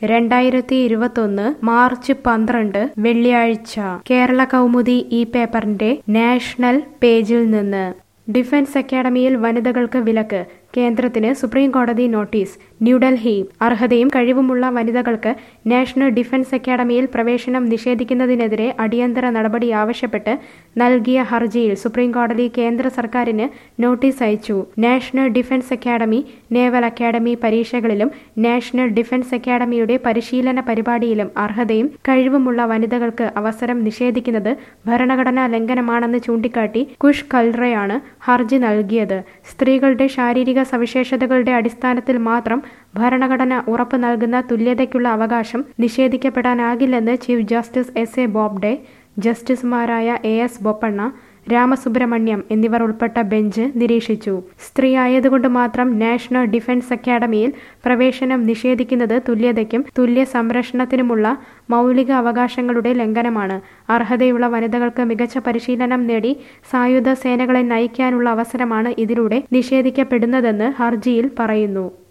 രണ്ടായിരത്തി ഇരുപത്തൊന്ന് മാർച്ച് പന്ത്രണ്ട് വെള്ളിയാഴ്ച കേരള കൗമുദി ഈ പേപ്പറിന്റെ നാഷണൽ പേജിൽ നിന്ന് ഡിഫൻസ് അക്കാദമിയിൽ വനിതകൾക്ക് വിലക്ക് കേന്ദ്രത്തിന് സുപ്രീം കോടതി നോട്ടീസ് ന്യൂഡൽഹി അർഹതയും കഴിവുമുള്ള വനിതകൾക്ക് നാഷണൽ ഡിഫൻസ് അക്കാദമിയിൽ പ്രവേശനം നിഷേധിക്കുന്നതിനെതിരെ അടിയന്തര നടപടി ആവശ്യപ്പെട്ട് നൽകിയ ഹർജിയിൽ സുപ്രീം കോടതി കേന്ദ്ര സർക്കാരിന് നോട്ടീസ് അയച്ചു national defence academy naval academy പരീക്ഷകളിലും നാഷണൽ ഡിഫൻസ് അക്കാദമിയുടെ പരിശീലന പരിപാടിയിലും അർഹതയും കഴിവുമുള്ള വനിതകൾക്ക് അവസരം നിഷേധിക്കുന്നത് ഭരണഘടനാ ലംഘനമാണെന്ന് ചൂണ്ടിക്കാട്ടി കുഷ് കൽറയാണ് ഹർജി നൽകിയത് സ്ത്രീകളുടെ ശാരീരിക സവിശേഷതകളുടെ അടിസ്ഥാനത്തിൽ മാത്രം ഭരണഘടന ഉറപ്പു നൽകുന്ന തുല്യതയ്ക്കുള്ള അവകാശം നിഷേധിക്കപ്പെടാനാകില്ലെന്ന് chief justice S A Bobde ജസ്റ്റിസുമാരായ എ എസ് ബൊപ്പണ്ണ രാമസുബ്രഹ്മണ്യം എന്നിവർ ഉൾപ്പെട്ട ബെഞ്ച് നിരീക്ഷിച്ചു സ്ത്രീ ആയതുകൊണ്ട് മാത്രം നാഷണൽ ഡിഫൻസ് അക്കാദമിയിൽ പ്രവേശനം നിഷേധിക്കുന്നത് തുല്യതയ്ക്കും തുല്യ സംരക്ഷണത്തിനുമുള്ള മൗലിക അവകാശങ്ങളുടെ ലംഘനമാണ് അർഹതയുള്ള വനിതകൾക്ക് മികച്ച പരിശീലനം നേടി സായുധ സേനകളെ നയിക്കാനുള്ള അവസരമാണ് ഇതിലൂടെ നിഷേധിക്കപ്പെടുന്നതെന്ന് ഹർജിയിൽ പറയുന്നു